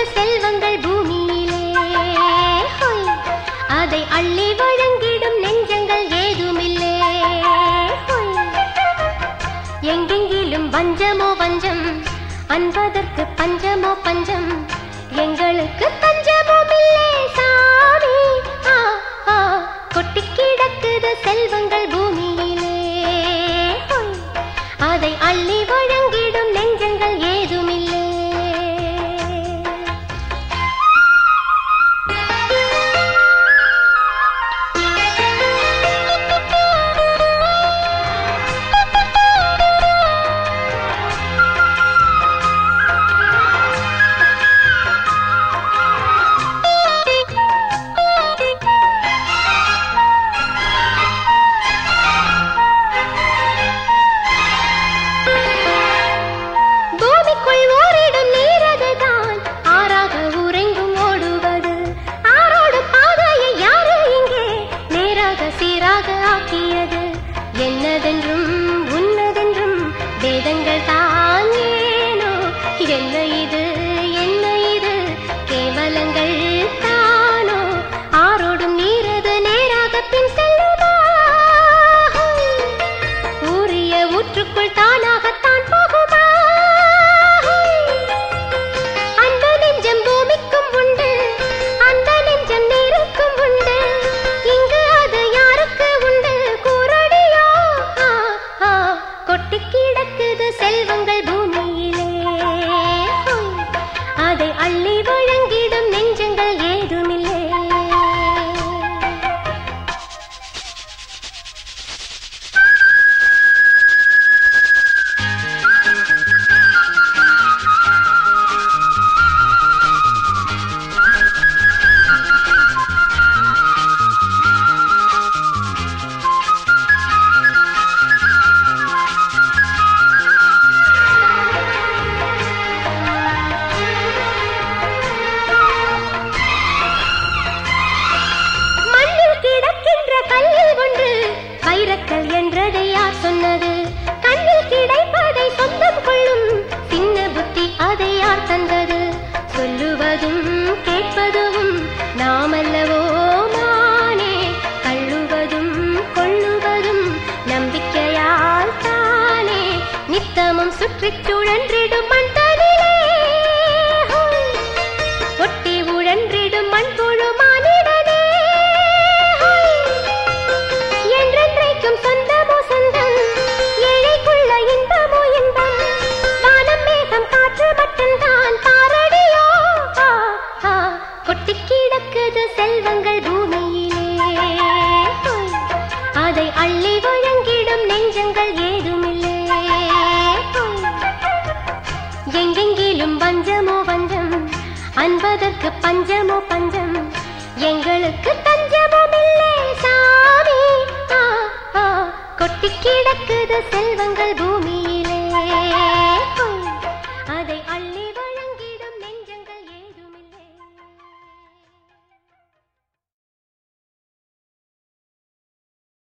செல்வங்கள் பூமியிலே ஹொய். அதை அள்ளி வழங்கிடும் நெஞ்சங்கள் ஏதுமில்லே ஹொய். எங்கெங்கிலும் வஞ்சமோ வஞ்சம் அன்பதற்கு பஞ்சமோ பஞ்சம் எங்களுக்கு தஞ்சமும் இல்லே சாமி ஆ, ஆ, கொட்டி கிடக்குது செல்வங்கள் பூமியிலே ஹொய். அதை அள்ளி வழங்கிடும் நெஞ்சங்கள் ஏதுமில்லே பூமிக்குள் ஓரிடும் நீரதுதான் ஆறாக உறைங்கும் ஓடுவது ஆரோடு பாதையை யாரு இங்கே நேராக சீராக ஆக்கியது என்னதென்றும் உன்னதென்றும் வேதங்கள் தான் ஏனோ என்ன இது என்ன இது கேவலங்கள் தானோ ஆரோடும் நீரது நேராக பின் செல்லுமா ஊறிய ஊற்றுக்குள் தானாகத்தான் போகுமா அந்த நெஞ்சம் பூமிக்கும் உண்டு அந்த நெஞ்சம் நீருக்கும் உண்டு இங்கு அது யாருக்கு உண்டு கூறடியோ ஆ, ஆ, கொட்டி கிடக்குது செல்வங்கள் பூமியிலே ஹோய். அதை அள்ளி வழங்கிடும் நெஞ்சங்கள் ஏதுமில்லை மண்ணில் கிடக்கின்ற கல்லில் ஒன்று வைரக்கல் என்றதை யார் சொன்னது கண்ணில் கிடைப்பதை சொந்தம் கொள்ளும் சின்ன புத்தி அதை யார் தந்தது சொல்லுவதும் கேட்பதும் நாமல்லவோ மானே கள்ளுவதும் கொள்ளுவதும் நம்பிக்கையால் தானே நித்தமும் சுற்றிச் சுழன்றிடும் மண் தனிலே ஹோய். ஒட்டி உழன்றிடும் மண்புழு மானிடனே ஹோய். என்றென்றைக்கும் சொந்தமோ சொந்தம் ஏழைக்குள்ள இன்பமோ இன்பம் வானம் மேகம் காற்று மட்டும்தான் பாரடியோ ஆ, ஆ, கொட்டி கிடக்குது செல்வங்கள் பூமியிலே ஹோய். அதை அள்ளி வழங்கிடும் நெஞ்சங்கள் ஏதுமில்லே ஹோய். எங்கெங்கிலும் வஞ்சமோ வஞ்சம் அன்பதற்கு பஞ்சமோ பஞ்சம் எங்களுக்கு தஞ்சமும் இல்லை சாமி ஆ, ஆ, கொட்டி கிடக்குது செல்வங்கள் பூமியிலே